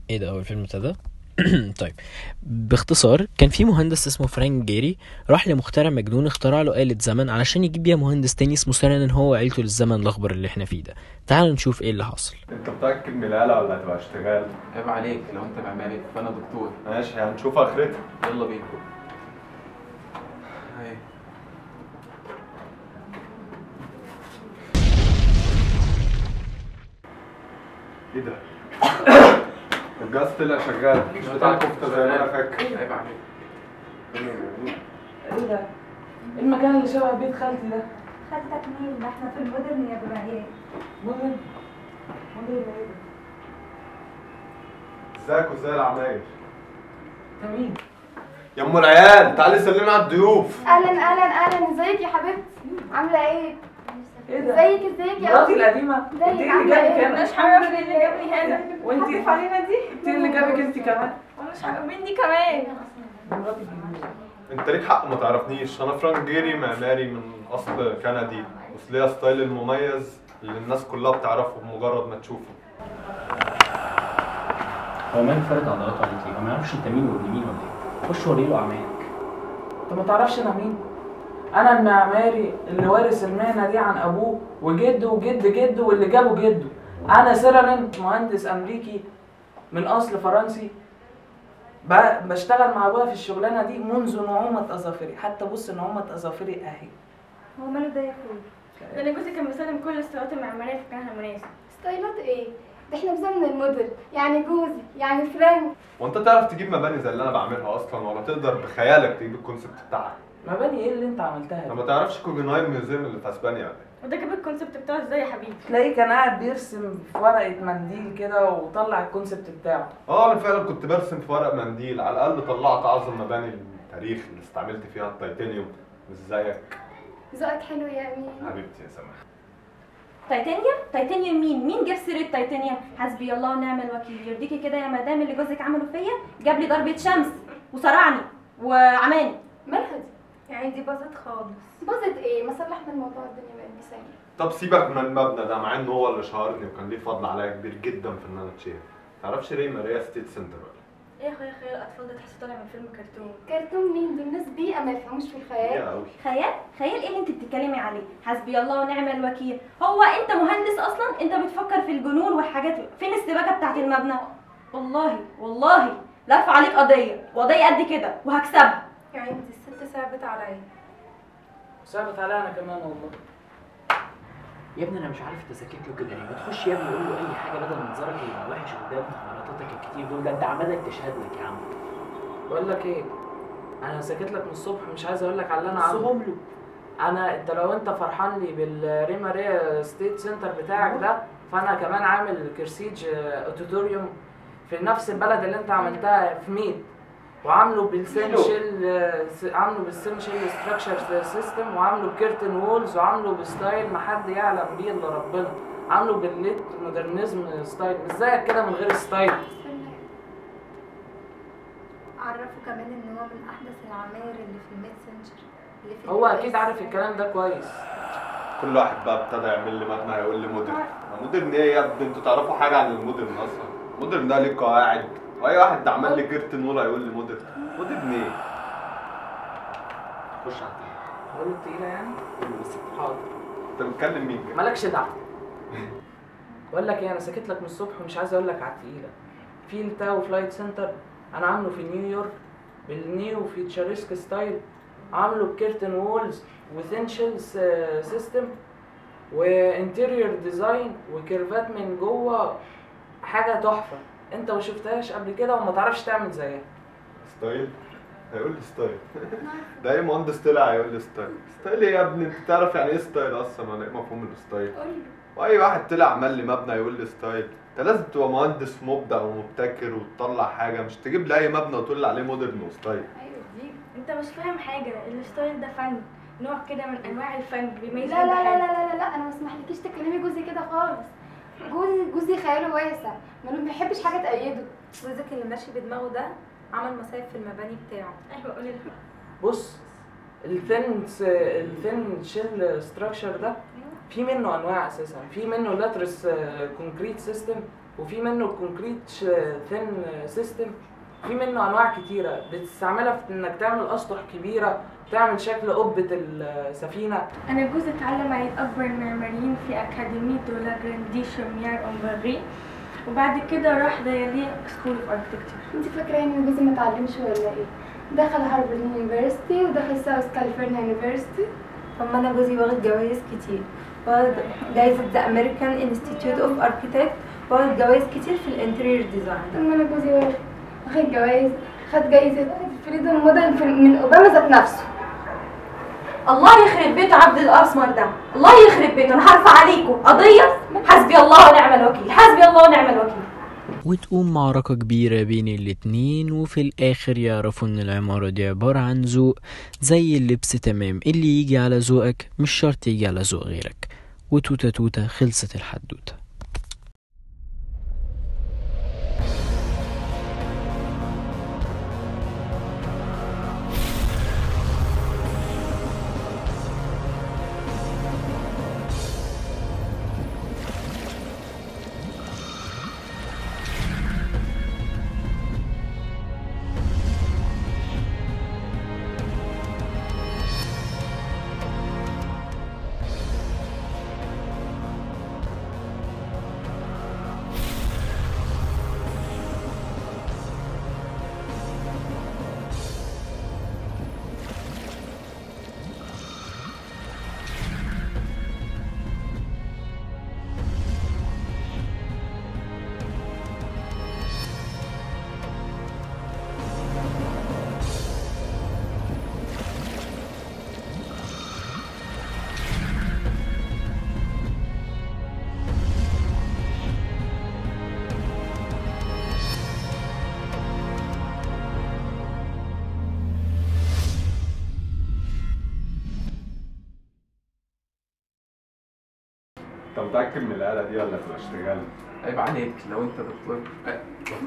ايه ده هو الفيلم ابتدى طيب باختصار كان في مهندس اسمه فرانك جيري راح لمخترع مجنون اخترع له آلة زمن علشان يجيب بيها مهندس تاني اسمه سيرانين هو وعيلته للزمن الأخضر اللي احنا فيه ده تعالوا نشوف ايه اللي حصل انت متأكد من الآلة ولا هتبقى اشتغال؟ عيب عليك لو انت معماري فانا دكتور ماشي هنشوف اخرتها يلا بينا اهي ايه ده؟ الجهاز طلع شغال مش بتاع كفتة زي ما انا فاكر عيب عليك ايه ده؟ ايه المكان اللي شبه بيت خالتي ده؟ خدتك مين؟ ده احنا في المودرن يا ابراهيم مدن مدن ايه ده؟ ازيك وازاي العماير؟ انت مين؟ يا ام العيال تعالي سلمي على الضيوف اهلا اهلا اهلا ازيك يا حبيبتي عامله ايه ايه ده؟ ازيك ازيك يا مراتي أختي؟ القديمة ازيك انت ايه اللي عامله جابك ايه هنا؟ مش عارفه مين اللي جابني هنا وانت هتقف علينا دي انت اللي جابك انت كمان؟ مش عارفه مين دي كمان مراتي الجديدة انت ليك حق ما تعرفنيش انا فرانك جيري معماري من اصل كندي بس ليا ستايل المميز اللي الناس كلها بتعرفه بمجرد ما تشوفه هو مالك فارد عضلاته عليك ليه؟ هو ما يعرفش انت مين وابن مين ولا ايه؟ خش وريله اعمالك انت ما تعرفش انا مين؟ انا المعماري اللي وارث المهنة دي عن ابوه وجده وجد جده واللي جابه جده انا سيرالين مهندس امريكي من اصل فرنسي ب- بشتغل مع ابويا في الشغلانه دي منذ نعومه اظافري حتى بص نعومه اظافري اهي هو ماله ده يا اخويا ده انا جوزي كان بيستخدم كل الاستيلات المعماريه في كانها مناسب ستايلات ايه ده احنا في زمن المودرن يعني جوزي يعني فرانك وانت تعرف تجيب مباني زي اللي انا بعملها اصلا ولا تقدر بخيالك تجيب الكونسيبت بتاعها مباني ايه اللي انت عملتها انت دي؟ ما تعرفش كوجنهايم ميوزيوم اللي في اسبانيا ولا ايه؟ وده جاب الكونسيبت بتاعه ازاي يا حبيبي تلاقيه كان قاعد بيرسم في ورقه منديل كده وطلع الكونسبت بتاعه اه انا فعلا كنت برسم في ورق منديل على الاقل طلعت اعظم مباني التاريخ اللي استعملت فيها التيتانيوم مش زيك ذوقك حلو يا امين حبيبتي يا سماح تيتانيوم تيتانيوم مين مين جاب سيره تيتانيوم حسبي الله ونعم الوكيل يرضيكي كده يا مدام اللي جوزك عمله فيا جاب لي ضربه شمس وصرعني وعماني مالها دي يعني دي باظت خالص باظت ايه ما صلحنا الموضوع الدنيا بقت بسهل طب سيبك من المبنى ده مع انه هو اللي شهرني وكان ليه فضل عليا كبير جدا في ان انا اتشهر تعرفش ليه ماريا ستيت سنتر ولا ايه يا اخويا خيال الاطفال ده تحس طالع من فيلم كرتون كرتون مين دول ناس بيئه ما يفهموش في الخيال يا قوي خيال خيال ايه اللي انت بتتكلمي عليه حسبي الله ونعم الوكيل هو انت مهندس اصلا انت بتفكر في الجنون والحاجات فين السباكه بتاعت المبنى والله والله لا ارفع عليك قضيه وقضيه قد كده وهكسبها يعني انت الست صعبت عليا ثابت عليا انا كمان والله يا ابني انا مش عارف انت ساكت له كده ليه؟ ما تخش يا ابني قول له اي حاجه بدل منظرك يبقى وحش قدام مراتاتك الكتير دول ده انت عمالك تشهد لك يا عم بقول لك ايه انا ساكت لك من الصبح مش عايز اقول لك على اللي انا عامله صهم له انا انت لو انت فرحان لي بالريماريا ستيت سنتر بتاعك ده فانا كمان عامل كرسيج اوتوتوريوم في نفس البلد اللي انت عملتها في ميد وعامله بالسنشل عامله بالسنشل ستراكشر سيستم وعامله بكيرتن وولز وعامله بستايل ما حد يعلم بيه الا ربنا عامله بالليت مودرنزم ستايل مش زيك كده من غير ستايل عرفوا كمان ان هو من احدث العماير اللي في الميد سنشر اللي في هو ال اكيد US. عارف الكلام ده كويس كل واحد بقى ابتدى يعمل لي مبنى هيقول لي مودرن مودرن ايه يا ابني انتوا تعرفوا حاجه عن المودرن اصلا مودرن ده ليه قواعد واي واحد عمل لي كيرتن نور هيقول لي مودرن مودرن ايه خش على التاني. بقول له تقيله يعني بس حاضر انت بتكلم مين كده؟ مالكش دعوه بقول لك ايه انا ساكت لك من الصبح ومش عايز اقول لك على التقيله في التاو فلايت سنتر انا عامله في نيويورك بالنيو فيتشرسك ستايل عامله بكيرتن وولز وثينشل سيستم وانتيريور ديزاين وكيرفات من جوه حاجه تحفه انت ما شفتهاش قبل كده وما تعرفش تعمل زيها ستايل هيقول لي ستايل ده اي مهندس طلع هيقول لي ستايل ستايل ايه يا ابني انت تعرف يعني ايه ستايل اصلا ولا ايه مفهوم الستايل قول له واي واحد طلع عمل لي مبنى يقول لي ستايل انت لازم تبقى مهندس مبدع ومبتكر وتطلع حاجه مش تجيب لي اي مبنى وتقول لي عليه مودرن وستايل ايوه دي انت مش فاهم حاجه الستايل ده فن نوع كده من انواع الفن لا بيميز لا لا لا لا لا انا ما اسمحلكيش تكلمي جوزي كده خالص جوزي جوزي خياله واسع ما بيحبش حاجه تأيده جوزك اللي ماشي بدماغه ده عمل مصايب في المباني بتاعه ايوه قولي بص الثين الثين شيل ستراكشر ده في منه انواع اساسا في منه لاترس كونكريت سيستم وفي منه الكونكريت ثين سيستم في منه انواع كتيره بتستعملها في انك تعمل اسطح كبيره تعمل شكل قبه السفينه أنا جوزي اتعلم على أكبر المعماريين في أكاديمية دولا جراندي شوميار أمبري وبعد كده راح ديالي سكول اوف اركتكتشر انت فاكره يعني ان جوزي ما اتعلمش ولا ايه دخل هارفارد يونيفرستي ودخل ساوث كاليفورنيا يونيفرستي طب ما انا جوزي واخد جوائز كتير واخد جايزة ذا امريكان انستيتيوت اوف اركيتكت واخد جوائز كتير في الانتريور ديزاين اما انا جوزي واخد واخد جوايز خد جايزه فريدوم موديل في- من اوباما ذات نفسه الله يخرب بيته عبد الاسمر ده الله يخرب بيته انا هرفع عليكم قضيه حسبي الله ونعم الوكيل حسبي الله ونعم الوكيل وتقوم معركة كبيرة بين الاتنين وفي الآخر يعرفوا إن العمارة دي عبارة عن ذوق زي اللبس تمام اللي يجي على ذوقك مش شرط يجي على ذوق غيرك وتوتة توتة خلصت الحدوتة انت متاكد من الآلة دي ولا تبقى اشتغال؟ عيب عليك لو انت دكتور أه،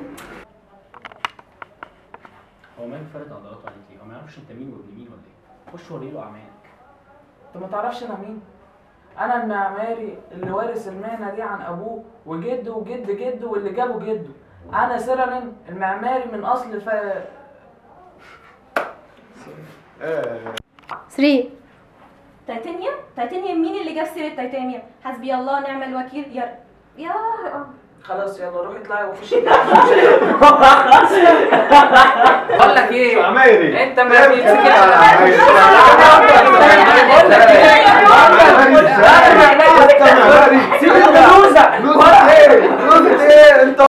هو ماله فارد عضلاته عليك ليه؟ هو ما يعرفش انت مين وابن مين ولا ايه؟ خش وري له اعمالك انت ما تعرفش انا مين انا المعماري اللي وارث المهنه دي عن ابوه وجده وجد جده واللي جابه جده انا سيرالين المعماري من اصل ف... 3 تيتانيوم تيتانيوم مين اللي جاب سيره تيتانيوم حسبي الله ونعم الوكيل يا يا خلاص يلا روح اطلعي وخش بقول لك ايه عمايري انت ما بيمسكش عمايري. سيب البلوزه لوزة ايه؟ لوزة ايه؟ انت